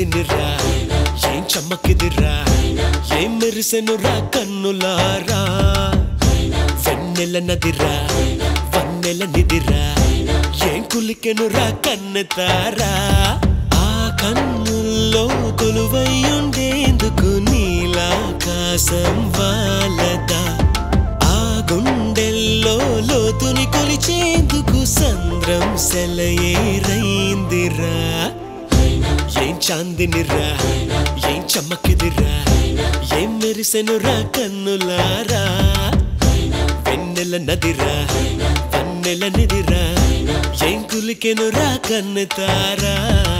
చాందినిరా ఏం చమ్మకిదిరా ఏం మెరిసెనురా కన్నులారా వెన్నెల నదిరా వన్నెల నిదిరా ఏం కులికెనురా కన్నెతారా ఆ కన్నుల్లో కొలువై ఉండేందుకు నీలాకాశం వాలదా ఆ గుండెల్లో లోతుని కొలిచేందుకు సంద్రం సెలయేరైందిరా ఏం చాందినిరా ఏం చమ్మకిదిరా ఏం మెరిసెనురా కన్నులారా వెన్నెల నదిరా వన్నెల నిదిరా ఏం కులికెనురా కన్నెతారా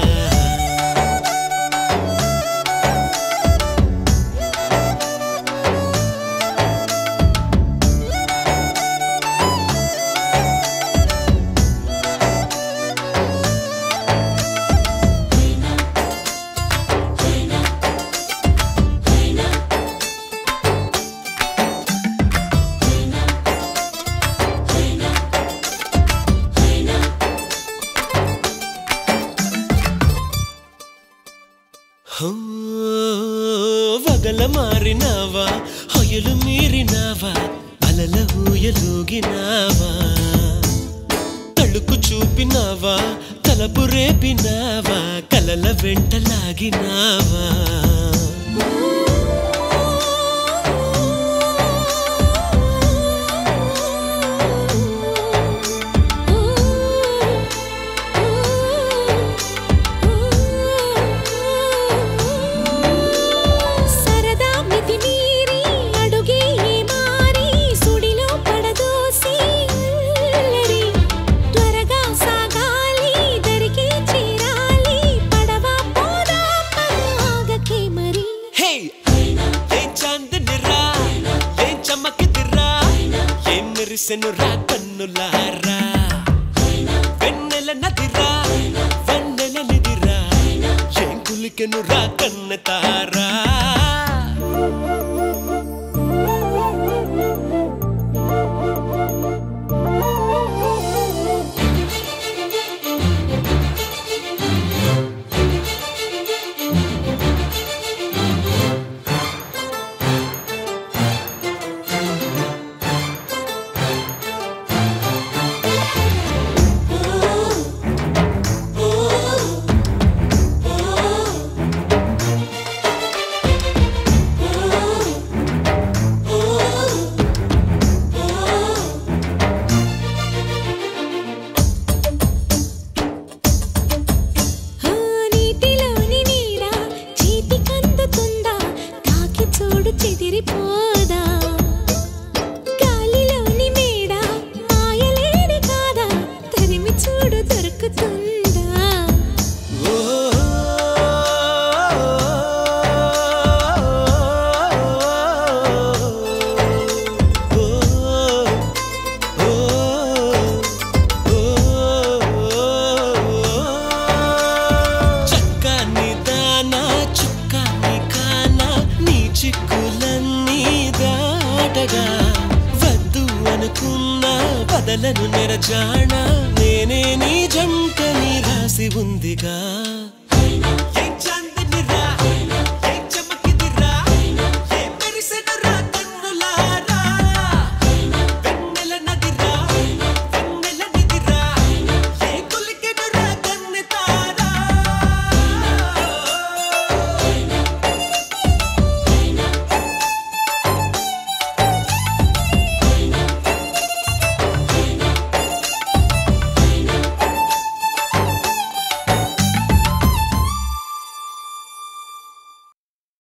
హో, వగల మారినావా హొయలు మీరినావా అలల ఊయలూగినావా తళుకు చూపినావా తలపు రేపినావా కలల వెంటలాగినావా సరదా మితి మీరి అడుగే మారి సుడిలో పడదోసి అల్లరి త్వరగా సాగాలి దరికి చేరాలి పడవ పోదా ఆగకే మరి హే ఏం చాందినిరా ఏం చమ్మకిదిరా ఏం మెరిసెనురా కన్నులారా వెన్నెల నదిరా వెన్నెల నిదిరా ఏం కులికెనురా కన్నెతారా ఆ నీటిలోని నీడ చేతికందుతుందా తాకి చూడు చెదిరిపోదా గాలిలోని మేడ మాయలేడి కాదా తరిమి చూడు దొరుకుతుందా ఓ చక్కని దానా చుక్కని కానా నీ చిక్కులన్నీ దాటగా వద్దు అనుకున్న బదలను నెరజాణ నేనే నీ జంటని రాసి ఉందిగా